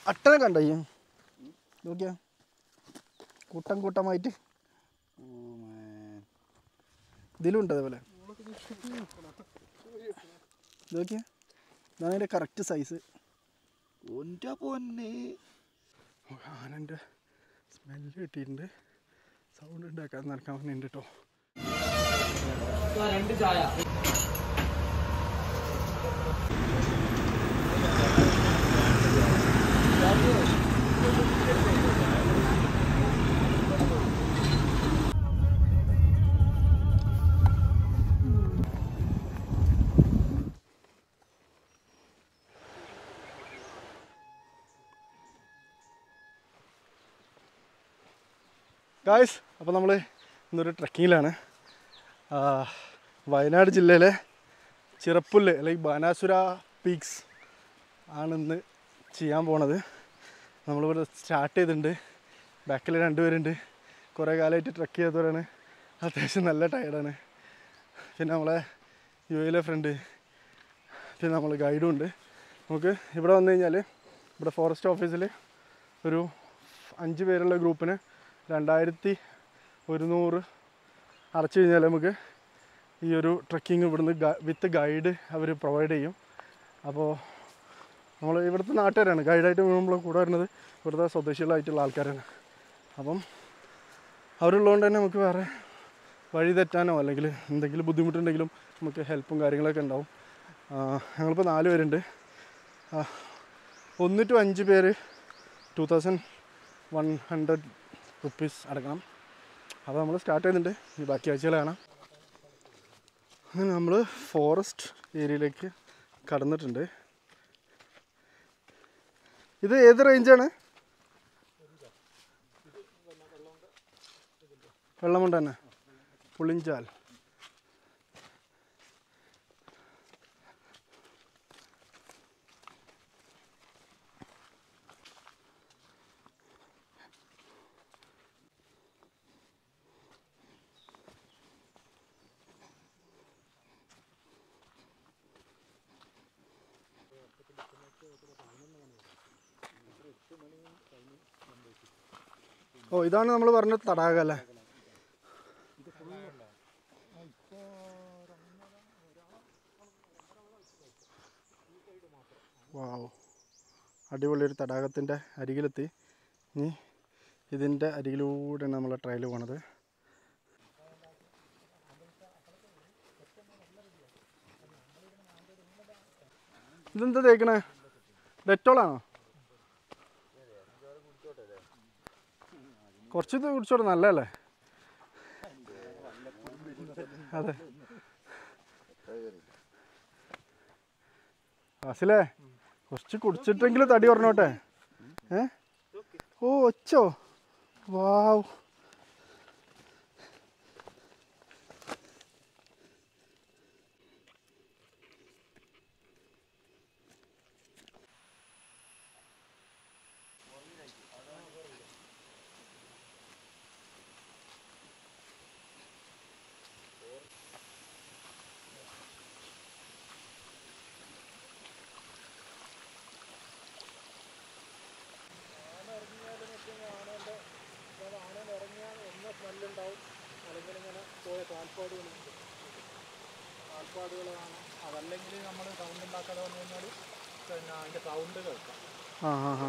അട്ടനെ കണ്ടോ ഈ നോക്കിയാ കൂട്ടം കൂട്ടമായിട്ട് ഇതിലുണ്ട് അതേപോലെ നോക്കിയാ ഇതാണ് അതിൻ്റെ കറക്റ്റ് സൈസ് ഒൻ്റെ പൊന്നെ ആനൻ്റെ സ്മെല്ല് കിട്ടിയിട്ടുണ്ട് സൗണ്ട് ഉണ്ടാക്കാൻ നടക്കാൻ പറഞ്ഞിട്ടുണ്ട് കേട്ടോ രണ്ട് ചായ ഗായ്സ് അപ്പോൾ നമ്മൾ ഇന്നൊരു ട്രക്കിങ്ങിലാണ് ആ, വയനാട് ജില്ലയിലെ ചിറപ്പുല്ല് അല്ലെങ്കിൽ ബാനാസുര പീക്സ് ആണ് ഇന്ന് ചെയ്യാൻ പോണത് നമ്മളിവിടെ സ്റ്റാർട്ട് ചെയ്തിട്ടുണ്ട് ബാക്കിൽ രണ്ടുപേരുണ്ട് കുറേ കാലമായിട്ട് ട്രക്ക് ചെയ്തവരാണ് അത്യാവശ്യം നല്ല ടയർഡാണ് പിന്നെ നമ്മളെ യു എയിലെ ഫ്രണ്ട് പിന്നെ നമ്മൾ ഗൈഡും ഉണ്ട് നമുക്ക് ഇവിടെ വന്നു കഴിഞ്ഞാൽ ഇവിടെ ഫോറസ്റ്റ് ഓഫീസിൽ ഒരു അഞ്ച് പേരുള്ള ഗ്രൂപ്പിന് രണ്ടായിരത്തി ഒരുന്നൂറ് അടച്ചു കഴിഞ്ഞാൽ നമുക്ക് ഈ ഒരു ട്രക്കിംഗ് ഇവിടുന്ന് വിത്ത് ഗൈഡ് അവർ പ്രൊവൈഡ് ചെയ്യും അപ്പോൾ നമ്മൾ ഇവിടുത്തെ നാട്ടുകാരാണ് ഗൈഡായിട്ട് നമ്മൾ കൂടെ വരുന്നത് ഇവിടുത്തെ സ്വദേശികളായിട്ടുള്ള ആൾക്കാരാണ് അപ്പം അവരുള്ളതുകൊണ്ട് തന്നെ നമുക്ക് വേറെ വഴി തെറ്റാനോ അല്ലെങ്കിൽ എന്തെങ്കിലും ബുദ്ധിമുട്ടുണ്ടെങ്കിലും നമുക്ക് ഹെൽപ്പും കാര്യങ്ങളൊക്കെ ഉണ്ടാവും ആ, ഞങ്ങളിപ്പോൾ നാല് പേരുണ്ട് ആ, ഒന്ന് ടു അഞ്ച് പേര് two thousand one hundred rupees അടക്കണം അപ്പോൾ നമ്മൾ സ്റ്റാർട്ട് ചെയ്യുന്നുണ്ട് ഈ ബാക്കി ആഴ്ചകൾ കാണാം അങ്ങനെ നമ്മൾ ഫോറസ്റ്റ് ഏരിയയിലേക്ക് കടന്നിട്ടുണ്ട് ഇത് ഏത് റേഞ്ചാണ് വെള്ളമുണ്ട തന്നെ പുളിഞ്ചാൽ ഓ ഇതാണ് നമ്മൾ പറഞ്ഞ തടാകം അല്ലേ വാവ് അടിപൊളി ഒരു തടാകത്തിൻ്റെ അരികിലെത്തി ഇനി ഇതിൻ്റെ അരികിലൂടെയാണ് നമ്മളെ ട്രയൽ പോണത് ഇതെന്താ തേക്കണേ ഡെറ്റോളാണോ കുറച്ച് ഇത് കുടിച്ചോട്ടെ നല്ലതല്ലേ അതെ അസിലേ കുറച്ച് കുടിച്ചിട്ടെങ്കിലും തടി പറഞ്ഞോട്ടെ ഏ ഓ ഒച്ചോ വാവ് അതല്ലെങ്കിൽ നമ്മൾ സൗണ്ട് ഉണ്ടാക്കാതെ വന്നു കഴിഞ്ഞാൽ പിന്നെ അതിന്റെ സൗണ്ട് കേൾക്കാം ആ ആ ആ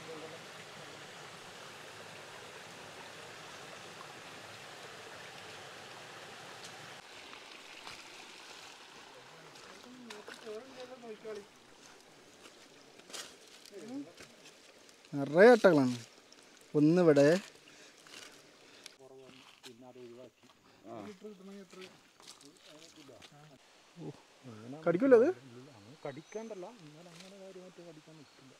നിറയെ അട്ടകളാണ് ഒന്നിവിടെ കടിക്കൂല അത് കടിക്കാണ്ടല്ല എന്നാൽ അങ്ങനെ കാര്യമായിട്ട് കടിക്കാൻ നിൽക്കില്ല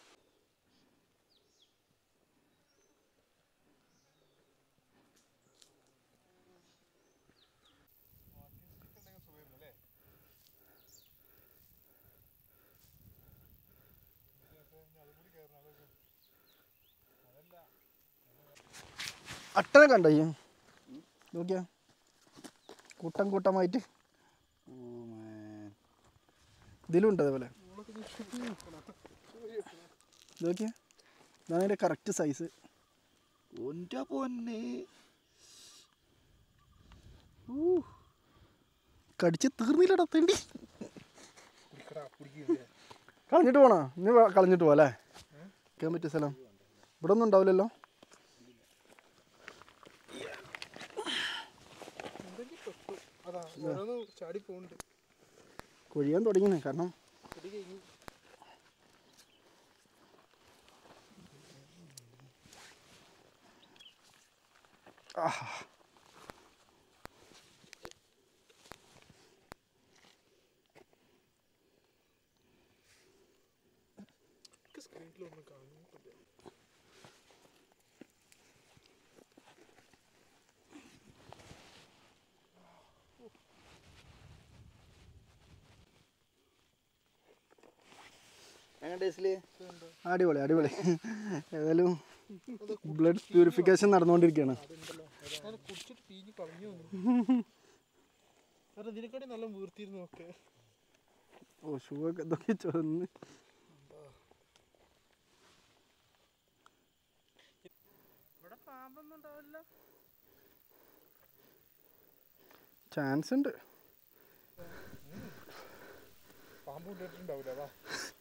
അട്ടനെ കണ്ടോ ഈ നോക്കിയാ കൂട്ടം കൂട്ടമായിട്ട് ഇതിലുണ്ട് അതേപോലെ നോക്കിയാ ഇതാണ് അതിൻ്റെ കറക്റ്റ് സൈസ് ഒന്റെ പൊന്നെ കടിച്ച് തീർന്നില്ലടാ തേണ്ടി കുടിക്കടാ കുടിക്കില്ലേ കളഞ്ഞിട്ട് പോണോ ഇനി വേ- കളഞ്ഞിട്ട് പോവാ അല്ലേ നിൽക്കാൻ പറ്റിയ സ്ഥലം ഇവിടെ ഒന്നും ഉണ്ടാവില്ലല്ലോ എന്തെങ്കിലും തൊട്ടു അതാ ഓരോന്ന് ചാടി പോകുന്നുണ്ട് കൊഴിയാൻ തുടങ്ങിയാണ് കാരണം കുടി കഴിഞ്ഞു സ്ക്രീനിലൊന്നും കാണുന്നില്ല അടിപൊളി അടിപൊളി ഏതായാലും ബ്ലഡ് പ്യൂരിഫിക്കേഷൻ നടന്നുകൊണ്ടിരിക്കുകയാണ് ഞാൻ കുടിച്ചിട്ട് പീഞ്ഞ് കളഞ്ഞു വന്നു കാരണം ഇതിനെക്കാട്ടി നല്ല വീർത്തിരുന്നു ഒക്കെ ഓ ഷൂ ഒക്കെ ഇതൊക്കെ ചൊന്ന് ഇവിടെ പാമ്പൊന്നും ഉണ്ടാവില്ല ചാൻസ് ഉണ്ട് പാമ്പ് കൊണ്ടിട്ടുണ്ടാവില്ല വാ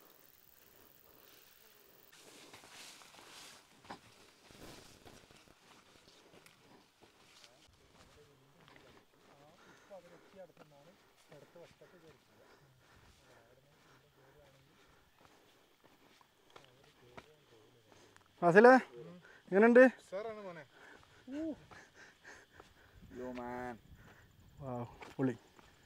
ഫാസിലെ എങ്ങനെയുണ്ട് സാറാണ് മോനെ യോ മാൻ വാ പൊളി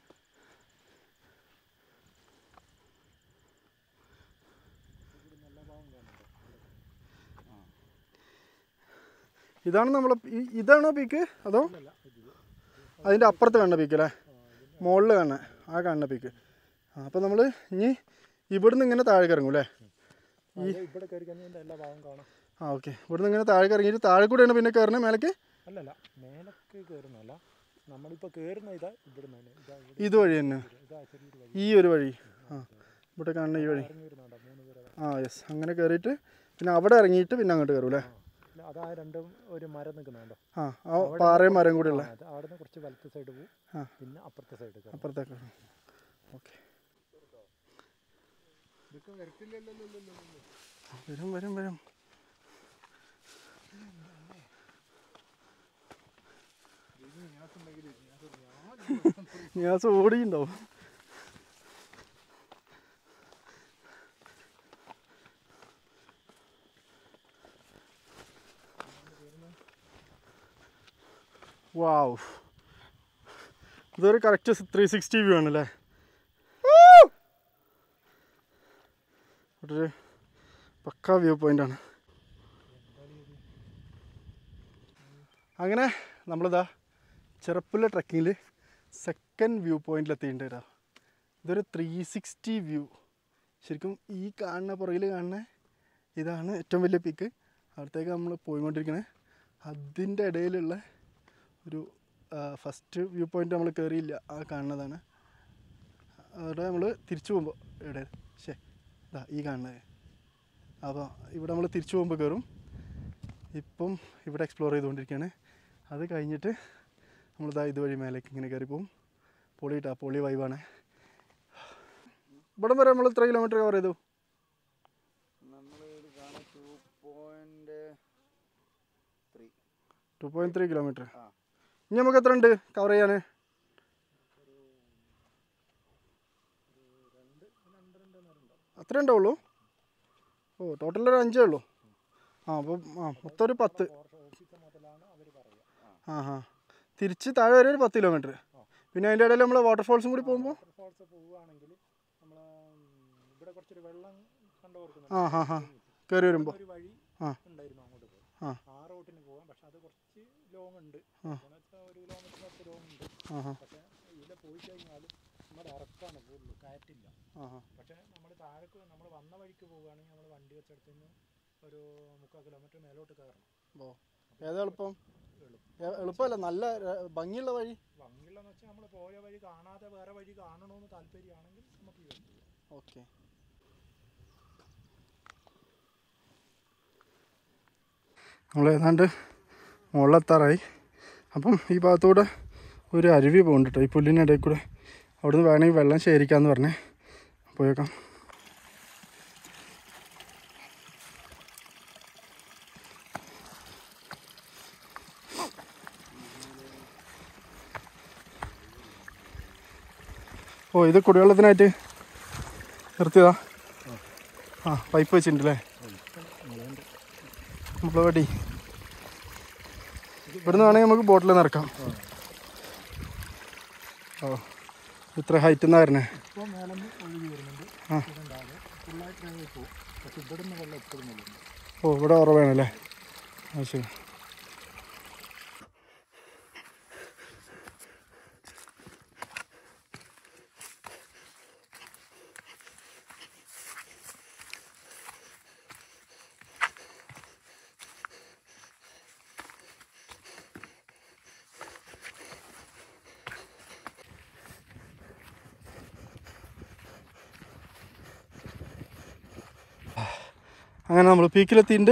ഇതാണ് നമ്മളെ ഈ- ഇതാണോ പീക്ക് അതോ അതിൻ്റെ അപ്പുറത്ത് കാണുന്ന പീക്ക് അല്ലേ മുകളിൽ കാണുന്ന ആ കാണുന്ന പീക്ക് ആ അപ്പോൾ നമ്മൾ ഇനി ഇവിടുന്ന് ഇങ്ങനെ താഴേക്ക് ഇറങ്ങും അല്ലേ ഇവിടെ കയറി കഴിഞ്ഞാൽ എല്ലാ ഭാഗം കാണാം ആ ഓക്കെ ഇവിടുന്ന് ഇങ്ങനെ താഴേക്ക് ഇറങ്ങിയിട്ട് താഴെ കൂടെയാണ് പിന്നെ കയറുന്നത് മേലേക്ക് അല്ലല്ല മേലൊക്കെ കയറുന്നല്ല നമ്മളിപ്പോൾ കയറുന്ന ഇതാ ഇവിടെ തന്നെ ഇതാ ഇവിടെ ഇത് വഴി തന്നെ ഇതാ ചെറിയൊരു വഴി ഈ ഒരു വഴി ആ ഇവിടെ കാണുന്ന ഈ വഴി ഇറങ്ങി വരുന്നുണ്ടോ മൂന്ന് പേരെ ആ യെസ് അങ്ങനെ കയറിയിട്ട് പിന്നെ അവിടെ ഇറങ്ങിയിട്ട് പിന്നെ അങ്ങോട്ട് കയറും അല്ലേ ഇല്ല, അതാ രണ്ടും ഒരു മരം നിൽക്കുന്നുണ്ടോ ആ ആ പാറയും മരം കൂടി ഉള്ള അവിടെ നിന്ന് കുറച്ച് വലത്തെ സൈഡ് പോകും ആ. പിന്നെ അപ്പുറത്തെ സൈഡ് കയറും അപ്പുറത്തേക്ക് ഓക്കെ ഇതൊക്കെ വരത്തില്ലല്ലോ വരും വരും വരും ഞാൻ ഓടിയുണ്ടാവും വാവ് ഇതൊരു കറക്റ്റ് ത്രീ സിക്സ്റ്റി വ്യൂ ആണല്ലേ ഒരു പക്ക വ്യൂ പോയിന്റ് ആണ് അങ്ങനെ നമ്മളിതാ ചെറുപ്പുള്ള ട്രക്കിങ്ങിൽ സെക്കൻഡ് വ്യൂ പോയിന്റിൽ എത്തിയിട്ടുണ്ട് കേട്ടോ ഇതൊരു ത്രീ സിക്സ്റ്റി വ്യൂ ശരിക്കും ഈ കാണുന്ന പുറകിൽ കാണുന്ന ഇതാണ് ഏറ്റവും വലിയ പീക്ക് അവിടത്തേക്ക് നമ്മൾ പോയിക്കൊണ്ടിരിക്കണേ അതിൻ്റെ ഇടയിലുള്ള ഒരു ഫസ്റ്റ് വ്യൂ പോയിന്റ് നമ്മൾ കയറിയില്ല ആ കാണുന്നതാണ് അവിടെ നമ്മൾ തിരിച്ചു പോകുമ്പോൾ എവിടെ ശേ ഇതാ ഈ കാണുന്നത് അപ്പോൾ ഇവിടെ നമ്മൾ തിരിച്ചു പോകുമ്പോൾ കയറും ഇപ്പം ഇവിടെ എക്സ്പ്ലോർ ചെയ്തുകൊണ്ടിരിക്കുകയാണ് അത് കഴിഞ്ഞിട്ട് നമ്മളിതാ ഇതുവഴി മേലേക്ക് ഇങ്ങനെ കയറി പോകും പൊളി ഇട്ടാ പൊളി വൈബാണ് ഇവിടം വരെ നമ്മൾ എത്ര കിലോമീറ്റർ കവർ ചെയ്തു നമ്മൾ ഇത് കാണാൻ two point three two point three kilometre ആ. ഇനി നമുക്ക് എത്ര ഉണ്ട് കവർ ചെയ്യാൻ അത്ര ഉണ്ടാവുള്ളൂ ഓ ടോട്ടൽ ഒരു അഞ്ചേ ഉള്ളൂ ആ അപ്പോൾ ആ മൊത്തം ഒരു പത്ത് ആ ആ തിരിച്ച് താഴെ വരെ ഒരു പത്ത് കിലോമീറ്റർ പിന്നെ അതിൻ്റെ ഇടയിൽ നമ്മൾ വാട്ടർഫോൾസും കൂടി പോകുമ്പോൾ വാട്ടർഫോൾസ് പോവുകയാണെങ്കിൽ നമ്മൾ ഇവിടെ കുറച്ചൊരു വെള്ളം കണ്ടു ആ ഹാ ഹാ കയറി വരുമ്പോൾ ഒരു വഴി ആ. ഉണ്ടായിരുന്നു അങ്ങോട്ട് പോകാൻ ആ. ആ റോട്ടിന് പോകാം പക്ഷെ അത് കുറച്ച് ലോങ് ഉണ്ട് ആ. എന്ന് വെച്ചാൽ ഒരു കിലോമീറ്റർ പത്ത് ലോങ് ഉണ്ട് ആ ഹാ പക്ഷെ ഇതിൽ പോയി കഴിഞ്ഞാൽ നമ്മുടെ ഇറക്കാണ് കൂടുതൽ കയറ്റില്ല ആ ഹാ പക്ഷെ നമ്മൾ താഴേക്ക് നമ്മൾ വന്ന വഴിക്ക് പോവുകയാണെങ്കിൽ നമ്മൾ വണ്ടി വെച്ചെടുത്ത് നിന്ന് ഒരു മുക്കാൽ കിലോമീറ്റർ മേലോട്ട് കയറണം ഓ ഏതാ എളുപ്പം എ- എളുപ്പമല്ല നല്ല ര- ഭംഗിയുള്ള വഴി ഭംഗിയുള്ളതെന്ന് വെച്ചാൽ നമ്മൾ പോയ വഴി കാണാതെ വേറെ വഴി കാണണമെന്ന് താല്പര്യമാണെങ്കിൽ നമുക്ക് ഈ വഴി പോകാം ഓക്കെ നമ്മൾ ഏതാണ്ട് മുകളിലെത്താറായി അപ്പം ഈ ഭാഗത്തൂടെ ഒരു അരുവി പോകുന്നുണ്ട് കേട്ടോ ഈ പുല്ലിൻ്റെ ഇടയിൽ കൂടെ അവിടുന്ന് വേണമെങ്കിൽ വെള്ളം ശേഖരിക്കാമെന്ന് പറഞ്ഞേ പോയേക്കാം ഓ ഇത് കുടിവെള്ളത്തിനായിട്ട് നിർത്തിയതാ ആ പൈപ്പ് വെച്ചിട്ടുണ്ടല്ലേ മുളകടി ഇവിടുന്ന് വേണമെങ്കിൽ നമുക്ക് ബോട്ടിൽ നിറക്കാം ഓ ഇത്ര ഹൈറ്റിൽ നിന്നാ വരണേ ഇപ്പോൾ മേലെ നിന്ന് ഒഴുകി വരുന്നുണ്ട് ആ. ഇതുണ്ടാകും ഫുള്ളായിട്ട് ഇറങ്ങി പോകും പക്ഷെ ഇവിടെ നിന്ന് വെള്ളം എപ്പോഴും വരുന്നുണ്ട് ഓ ഇവിടെ ഉറവാണല്ലേ ആ ശരി അങ്ങനെ നമ്മൾ പീക്കിലെത്തിയിട്ടുണ്ട്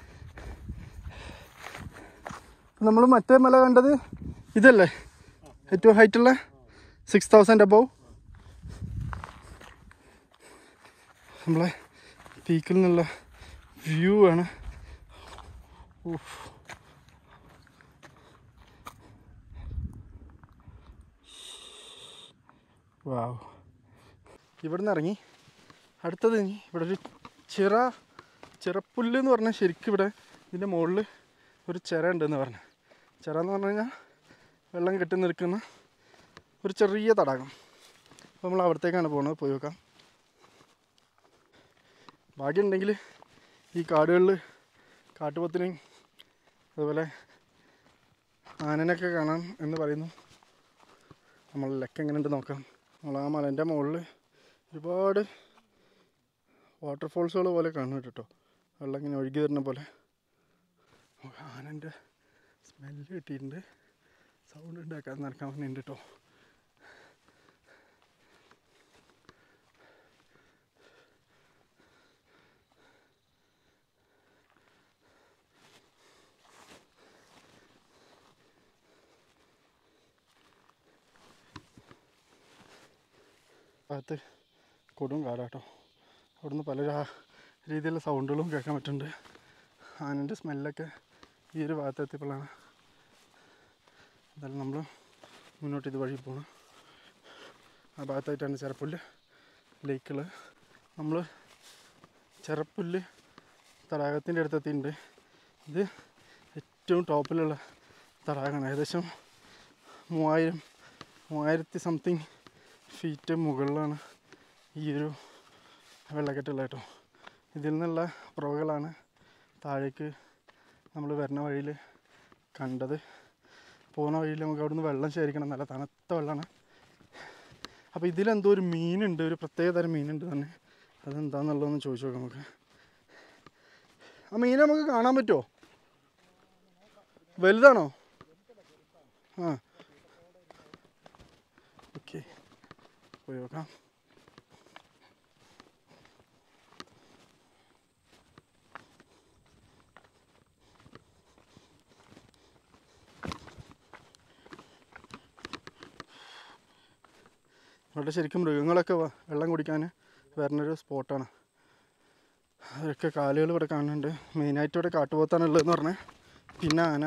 നമ്മൾ മറ്റേ മല കണ്ടത് ഇതല്ലേ ഏറ്റവും ഹൈറ്റുള്ള സിക്സ് തൗസൻഡ് അബവ് നമ്മളെ പീക്കിൽ നിന്നുള്ള വ്യൂ ആണ് ഊഫ്. വാവ് ഇവിടുന്ന് ഇറങ്ങി അടുത്തത് ഇനി ഇവിടെ ഒരു ചിറ ചിറപ്പുല്ല് എന്ന് പറഞ്ഞാൽ ശരിക്കും ഇവിടെ ഇതിൻ്റെ മുകളിൽ ഒരു ചിറ ഉണ്ടെന്ന് പറഞ്ഞു ചിറ എന്ന് പറഞ്ഞു കഴിഞ്ഞാൽ വെള്ളം കെട്ടി നിൽക്കുന്ന ഒരു ചെറിയ തടാകം അപ്പോൾ നമ്മൾ അവിടത്തേക്കാണ് പോകുന്നത് പോയി നോക്കാം ഭാഗ്യമുണ്ടെങ്കിൽ ഈ കാടുകളിൽ കാട്ടുപോത്തിനെയും അതുപോലെ ആനനൊക്കെ കാണാം എന്ന് പറയുന്നു നമ്മൾ ലക്ക് എങ്ങനെയുണ്ട് നോക്കാം നമ്മൾ ആ മലേൻ്റെ മുകളിൽ ഒരുപാട് വാട്ടർഫോൾസുകൾ പോലെ കാണുന്നുണ്ട് കേട്ടോ വെള്ളം ഇങ്ങനെ ഒഴുകി വരുന്ന പോലെ ആനൻ്റെ സ്മെല്ല് കിട്ടിയിട്ടുണ്ട് സൗണ്ട് ഉണ്ടാക്കാൻ നടക്കാൻ പറഞ്ഞിട്ടുണ്ട് കേട്ടോ ഭാഗത്ത് കൊടും കാടാട്ടോ അവിടുന്ന് പല രാ- രീതിയിലുള്ള സൗണ്ടുകളും കേൾക്കാൻ പറ്റുന്നുണ്ട് ആനൻ്റെ സ്മെല്ലൊക്കെ ഈ ഒരു ഭാഗത്ത് എത്തിയപ്പോഴാണ് എന്തായാലും നമ്മൾ മുന്നോട്ട് ഇത് വഴി പോകണം ആ ഭാഗത്തായിട്ടാണ് ചെറപ്പുല്ല് ലേക്കുകൾ നമ്മൾ ചെറപ്പുല്ല് തടാകത്തിൻ്റെ അടുത്തെത്തിയിട്ടുണ്ട് ഇത് ഏറ്റവും ടോപ്പിലുള്ള തടാകമാണ് ഏകദേശം മൂവായിരം മൂവായിരത്തി സംതിങ് ഫീറ്റ് മുകളിലാണ് ഈ ഒരു വെള്ളക്കെട്ടുള്ളത് കേട്ടോ ഇതിൽ നിന്നുള്ള പുറവുകളാണ് താഴേക്ക് നമ്മൾ വരുന്ന വഴിയിൽ കണ്ടത് പോകുന്ന വഴിയിൽ നമുക്ക് അവിടുന്ന് വെള്ളം ശേഖരിക്കണം നല്ല തണുത്ത വെള്ളമാണ് അപ്പോൾ ഇതിലെന്തോ ഒരു മീനുണ്ട് ഒരു പ്രത്യേക തരം മീനുണ്ട് തന്നെ അതെന്താണെന്നുള്ളതൊന്ന് ചോദിച്ചു നോക്കാം നമുക്ക് ആ മീൻ നമുക്ക് കാണാൻ പറ്റുമോ വലുതാണോ ആ ഓക്കെ പോയി നോക്കാം ഇവിടെ ശരിക്കും മൃഗങ്ങളൊക്കെ വ- വെള്ളം കുടിക്കാൻ വരുന്നൊരു സ്പോട്ടാണ് അതൊക്കെ കാലുകൾ ഇവിടെ കാണുന്നുണ്ട് മെയിനായിട്ട് ഇവിടെ കാട്ടുപോത്താണ് ഉള്ളതെന്ന് പറഞ്ഞാൽ പിന്നെ ആന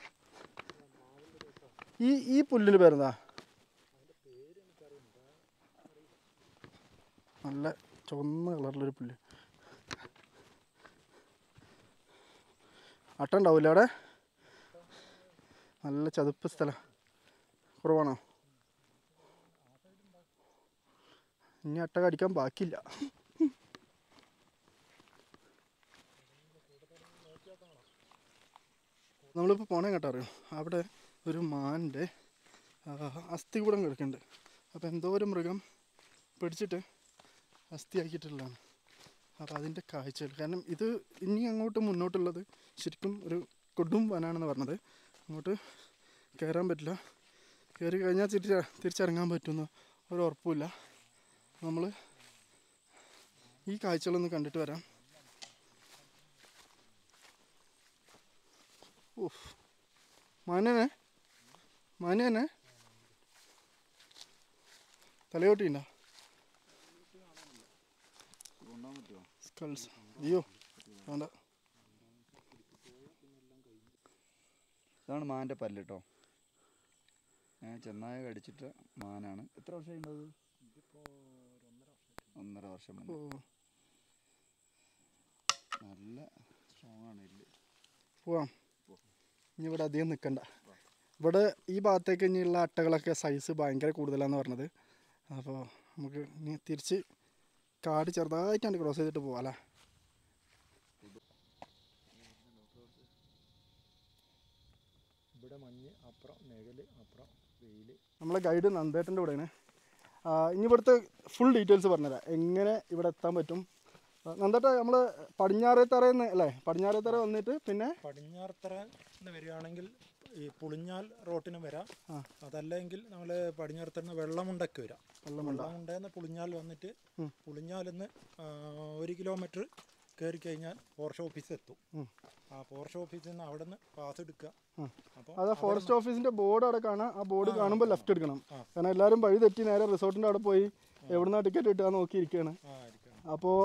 ഈ ഈ പുല്ലിന് പേരെന്താ നല്ല ചുവന്ന കളറിലൊരു പുല്ല് അട്ട ഉണ്ടാവില്ല അവിടെ നല്ല ചതുപ്പ് സ്ഥലം കുറവാണോ ഇനി അട്ട കടിക്കാൻ ബാക്കിയില്ല നമ്മളിപ്പോൾ പോണേ കേട്ടോ അറിയോ അവിടെ ഒരു മാൻ്റെ അസ്ഥി കൂടം കിടക്കുന്നുണ്ട് അപ്പോൾ എന്തോ ഒരു മൃഗം പിടിച്ചിട്ട് അസ്ഥിയാക്കിയിട്ടുള്ളതാണ് അപ്പോൾ അതിൻ്റെ കാഴ്ചകൾ കാരണം ഇത് ഇനി അങ്ങോട്ട് മുന്നോട്ടുള്ളത് ശരിക്കും ഒരു കൊടും വനാണെന്ന് പറഞ്ഞത് അങ്ങോട്ട് കയറാൻ പറ്റില്ല കയറി കഴിഞ്ഞാൽ തിരിച്ച് തിരിച്ചിറങ്ങാൻ പറ്റുമെന്ന് ഒരു ഉറപ്പുമില്ല നമ്മൾ ഈ കാഴ്ചകളൊന്ന് കണ്ടിട്ട് വരാം ഉഫ്. മാനനെ മാനനെ തലയോട്ടിണ്ട കൊണ്ടുപോകാൻ പറ്റുമോ സ്കൾസ് അയ്യോ വേണ്ട ഇതാണ് മാൻ്റെ പല്ല് കേട്ടോ ഞാൻ ചെന്നായ കടിച്ചിട്ട് മാനാണ് എത്ര വർഷമായി ഉണ്ടത് ഒന്നര വർഷം മുന്നേ ഓ നല്ല സ്ട്രോങ് ആണ് എല്ല് പോവാം ഇനി ഇവിടെ അധികം നിൽക്കണ്ട ഇവിടെ ഈ ഭാഗത്തേക്ക് ഇനിയുള്ള അട്ടകളൊക്കെ സൈസ് ഭയങ്കര കൂടുതലാന്ന് പറഞ്ഞത് അപ്പോൾ നമുക്ക് ഇനി തിരിച്ച് കാട് ചെറുതായിട്ടാണ് ക്രോസ് ചെയ്തിട്ട് പോവാം അല്ലേ ഇവിടെ മഞ്ഞ് അപ്പുറം നിഴല് അപ്പുറം വെയിൽ നമ്മളെ ഗൈഡ് നന്ദേട്ടൻ്റെ കൂടെയാണ് ആ, ഇനി ഇവിടുത്തെ ഫുൾ ഡീറ്റെയിൽസ് പറഞ്ഞുതരാം എങ്ങനെ ഇവിടെ എത്താൻ പറ്റും ആ, നന്ദേട്ട നമ്മൾ പടിഞ്ഞാറേത്തറയിൽ അല്ലേ പടിഞ്ഞാറേത്തറ വന്നിട്ട് പിന്നെ പടിഞ്ഞാറത്തറ എന്ന് വരികയാണെങ്കിൽ ഈ പുളിഞ്ഞാൽ റോട്ടിനും വരാം ആ. അതല്ലെങ്കിൽ നമ്മൾ പടിഞ്ഞാറത്തറ വെള്ളമുണ്ടയ്ക്ക് വരാം വെള്ളമുണ്ട വെള്ളമുണ്ടെന്ന് പുളിഞ്ഞാൽ വന്നിട്ട് ഉം. പുളിഞ്ഞാലിന്ന് ഒരു കിലോമീറ്റർ കയറി കഴിഞ്ഞാൽ ഫോറസ്റ്റ് ഓഫീസ് എത്തും ഉം. ആ ഫോറസ്റ്റ് ഓഫീസിൽ നിന്ന് അവിടെ നിന്ന് പാസ് എടുക്കുക ഉം. അപ്പോൾ അതാ ഫോറസ്റ്റ് ഓഫീസിന്റെ ബോർഡ് അവിടെ കാണാം ആ ബോർഡ് കാണുമ്പോൾ ലെഫ്റ്റ് എടുക്കണം ആ. കാരണം എല്ലാവരും വഴി തെറ്റി നേരെ റിസോർട്ടിന്റെ അവിടെ പോയി എവിടുന്ന ടിക്കറ്റ് കിട്ടുക നോക്കിയിരിക്കുകയാണ് ആ ഇരിക്കണം അപ്പോൾ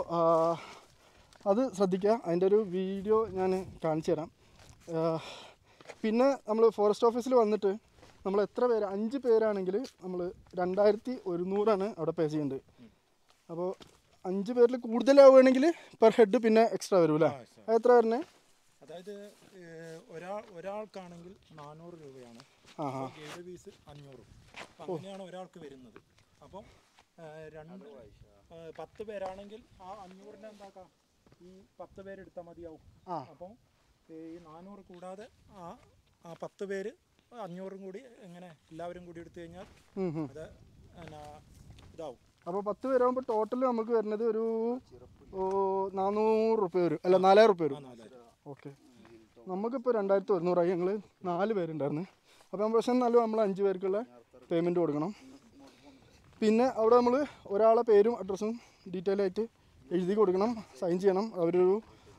അത് ശ്രദ്ധിക്കുക അതിൻ്റെ ഒരു വീഡിയോ ഞാൻ കാണിച്ചു തരാം ആ, പിന്നെ നമ്മൾ ഫോറസ്റ്റ് ഓഫീസിൽ വന്നിട്ട് നമ്മൾ എത്ര പേര് അഞ്ച് പേരാണെങ്കിൽ നമ്മൾ രണ്ടായിരത്തി ഒരുന്നൂറാണ് അവിടെ പേ ചെയ്യേണ്ടത് അപ്പോൾ അഞ്ച് പേരിൽ കൂടുതലാവുകയാണെങ്കിൽ പെർ ഹെഡ് പിന്നെ എക്സ്ട്രാ വരും അല്ലേ ആ, ശരി. അത് എത്ര വരണേ അതായത് ഏഹ്, ഒരാൾ ഒരാൾക്കാണെങ്കിൽ നാനൂറ് രൂപയാണ് ആ ആ ഗൈഡ് ഫീസ് അഞ്ഞൂറും അപ്പം അങ്ങനെയാണ് ഒരാൾക്ക് വരുന്നത് അപ്പം ഏഹ്, രണ്ട് ഏഹ്, പത്ത് പേരാണെങ്കിൽ ആ അഞ്ഞൂറിന് എന്താക്കാം ഈ പത്ത് പേര് എടുത്താൽ മതിയാവും ആ. അപ്പം ഈ നാനൂറ് കൂടാതെ ആ ആ പത്ത് പേര് അഞ്ഞൂറും കൂടി എങ്ങനെ എല്ലാവരും കൂടി എടുത്തു കഴിഞ്ഞാൽ ഉം, ഉം. അത് എന്നാ ഇതാവും അപ്പോൾ പത്ത് പേരാകുമ്പോൾ ടോട്ടൽ നമുക്ക് വരുന്നത് ഒരു ഓ, നാനൂറ് റുപ്യ വരും അല്ല നാലായിരം റുപ്യ ആ വരും നാലായിരം ഓക്കെ നമുക്കിപ്പോൾ രണ്ടായിരത്തി ഒരുന്നൂറായി ഞങ്ങൾ നാല് പേരുണ്ടായിരുന്നു അപ്പോൾ നമ്മൾ പക്ഷേ എന്നാലും നമ്മൾ അഞ്ച് പേർക്കുള്ള പേയ്മെൻറ്റ് കൊടുക്കണം പിന്നെ അവിടെ നമ്മൾ ഒരാളെ പേരും അഡ്രസ്സും ഡീറ്റെയിൽ ആയിട്ട് എഴുതി കൊടുക്കണം സൈൻ ചെയ്യണം അവരൊരു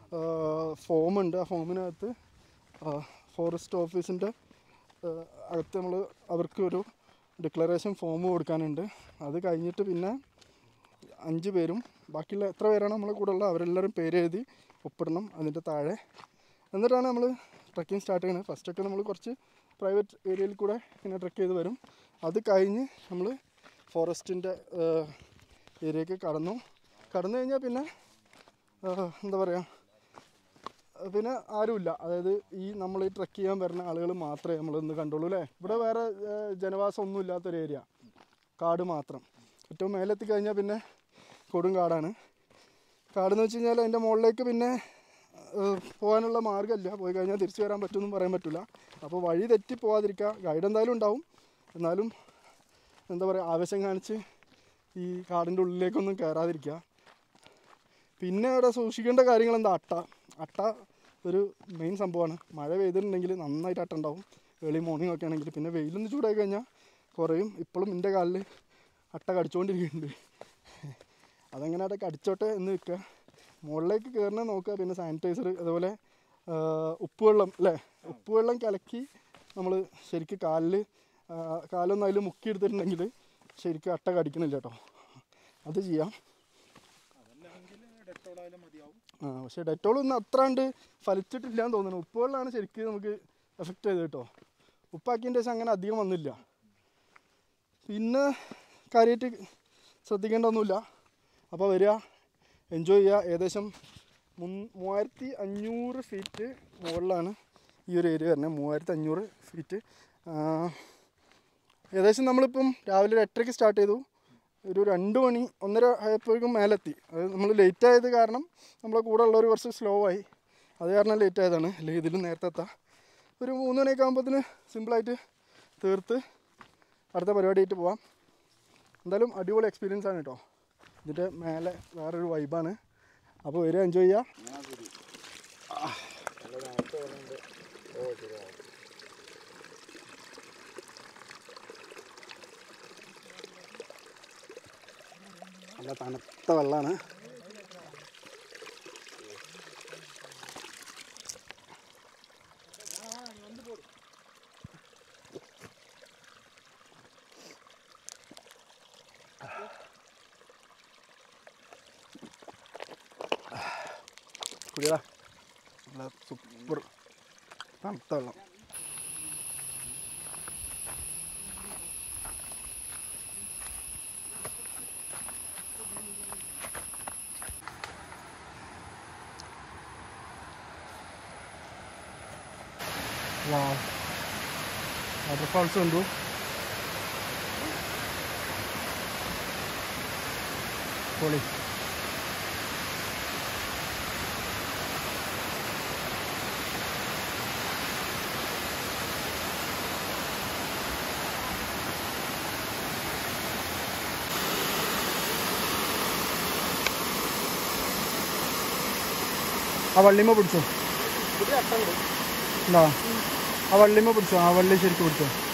ഫോം ഉണ്ട് ആ ഫോമിനകത്ത് ഫോറസ്റ്റ് ഓഫീസിൻ്റെ അകത്ത് നമ്മൾ അവർക്ക് ഒരു ഡിക്ലറേഷൻ ഫോം കൊടുക്കാനുണ്ട് അത് കഴിഞ്ഞിട്ട് പിന്നെ അഞ്ച് പേരും ബാക്കിയുള്ള എത്ര പേരാണ് നമ്മളെ കൂടെ ഉള്ളത് അവരെല്ലാവരും പേര് എഴുതി ഒപ്പിടണം അതിൻ്റെ താഴെ എന്നിട്ടാണ് നമ്മൾ ട്രക്കിംഗ് സ്റ്റാർട്ട് ചെയ്യുന്നത് ഫസ്റ്റൊക്കെ നമ്മൾ കുറച്ച് പ്രൈവറ്റ് ഏരിയയിൽ കൂടെ ഇങ്ങനെ ട്രക്ക് ചെയ്ത് വരും അത് കഴിഞ്ഞ് നമ്മൾ ഫോറസ്റ്റിൻ്റെ ഏരിയക്ക് കടന്നു കടന്നു കഴിഞ്ഞാൽ പിന്നെ ആ, എന്താ പറയുക പിന്നെ ആരുമില്ല അതായത് ഈ നമ്മൾ ഈ ട്രക്ക് ചെയ്യാൻ വരുന്ന ആളുകൾ മാത്രമേ നമ്മൾ ഇന്ന് കണ്ടുള്ളൂ അല്ലേ ഇവിടെ വേറെ ആ, ജനവാസം ഒന്നും ഇല്ലാത്തൊരു ഏരിയ കാട് മാത്രം ഏറ്റവും മേലെത്തി കഴിഞ്ഞാൽ പിന്നെ കൊടും കാടാണ് കാടെന്ന് വെച്ച് കഴിഞ്ഞാൽ അതിൻ്റെ മുകളിലേക്ക് പിന്നെ ഏഹ്, പോകാനുള്ള മാർഗ്ഗമില്ല പോയി കഴിഞ്ഞാൽ തിരിച്ചു വരാൻ പറ്റുമെന്നും പറയാൻ പറ്റില്ല അപ്പോൾ വഴി തെറ്റി പോകാതിരിക്കുക ഗൈഡ് എന്തായാലും ഉണ്ടാവും എന്നാലും എന്താ പറയുക ആവശ്യം കാണിച്ച് ഈ കാടിൻ്റെ ഉള്ളിലേക്കൊന്നും കയറാതിരിക്കുക പിന്നെ അവിടെ സൂക്ഷിക്കേണ്ട കാര്യങ്ങൾ എന്താ അട്ട അട്ട ഒരു മെയിൻ സംഭവമാണ് മഴ പെയ്തിട്ടുണ്ടെങ്കിൽ നന്നായിട്ട് അട്ട ഉണ്ടാവും ഏർലി മോർണിംഗ് ഒക്കെ ആണെങ്കിൽ പിന്നെ വെയിലൊന്ന് ചൂടായി കഴിഞ്ഞാൽ കുറയും ഇപ്പോഴും എൻ്റെ കാലിൽ അട്ട കടിച്ചുകൊണ്ടിരിക്കുന്നുണ്ട് അതങ്ങനെ അവിടെ കടിച്ചോട്ടെ എന്ന് നിൽക്കുക മുകളിലേക്ക് കയറണേ നോക്കുക പിന്നെ സാനിറ്റൈസർ അതുപോലെ ആ, ഉപ്പുവെള്ളം അല്ലേ ഉപ്പുവെള്ളം കലക്കി നമ്മൾ ശരിക്കും കാലിൽ കാലൊന്നും അതിൽ മുക്കിയെടുത്തിട്ടുണ്ടെങ്കിൽ ശരിക്കും അട്ട കടിക്കണില്ല കേട്ടോ അത് ചെയ്യാം അതല്ലെങ്കിൽ ഡെറ്റോളായാലും മതിയാവും ആ പക്ഷേ ഡെറ്റോൾ ഒന്നും അത്രാണ്ട് ഫലിച്ചിട്ടില്ല എന്ന് തോന്നുന്നു ഉപ്പുവെള്ളമാണ് ശരിക്കും നമുക്ക് എഫക്റ്റ് ചെയ്തത് കേട്ടോ ഉപ്പാക്കിയതിൻ്റെ ശേഷം അങ്ങനെ അധികം വന്നില്ല പിന്നെ കാര്യമായിട്ട് ശ്രദ്ധിക്കേണ്ടതൊന്നുമില്ല അപ്പോൾ വരിക എൻജോയ് ചെയ്യുക ഏകദേശം മുൻ മൂവായിരത്തി അഞ്ഞൂറ് ഫീറ്റ് മുകളിലാണ് ഈ ഒരു ഏരിയ വരുന്നത് മൂവായിരത്തി അഞ്ഞൂറ് ഫീറ്റ് ഏകദേശം നമ്മളിപ്പം രാവിലെ ഒരു എട്ടരയ്ക്ക് സ്റ്റാർട്ട് ചെയ്തു ഒരു രണ്ട് മണി ഒന്നര ആയപ്പോഴേക്കും മേലെത്തി അത് നമ്മൾ ലേറ്റ് ആയത് കാരണം നമ്മളെ കൂടെ ഉള്ളവർ കുറച്ച് സ്ലോ ആയി അത് കാരണം ലേറ്റ് ആയതാണ് അല്ലെങ്കിൽ ഇതിലും നേരത്തെ എത്താം ഒരു മൂന്ന് മണിയൊക്കെ ആകുമ്പോഴത്തേന് സിമ്പിളായിട്ട് തീർത്ത് അടുത്ത പരിപാടിയായിട്ട് പോവാം എന്തായാലും അടിപൊളി എക്സ്പീരിയൻസ് ആണ് കേട്ടോ ഇതിൻ്റെ മേലെ വേറൊരു വൈബാണ് അപ്പോൾ വരിക എൻജോയ് ചെയ്യുക നല്ല തണുത്ത വെള്ളമാണ് കുടിയടാ നല്ല സൂപ്പർ തണുത്ത വെള്ളം വാ വാട്ടർഫാൾസ് കണ്ടു പൊളി ആ വള്ളിമ പിടിച്ചോ ഉണ്ടോ ആ വള്ളിമ പിടിച്ചോ ആ വള്ളി ശരിക്കും പിടിച്ചോ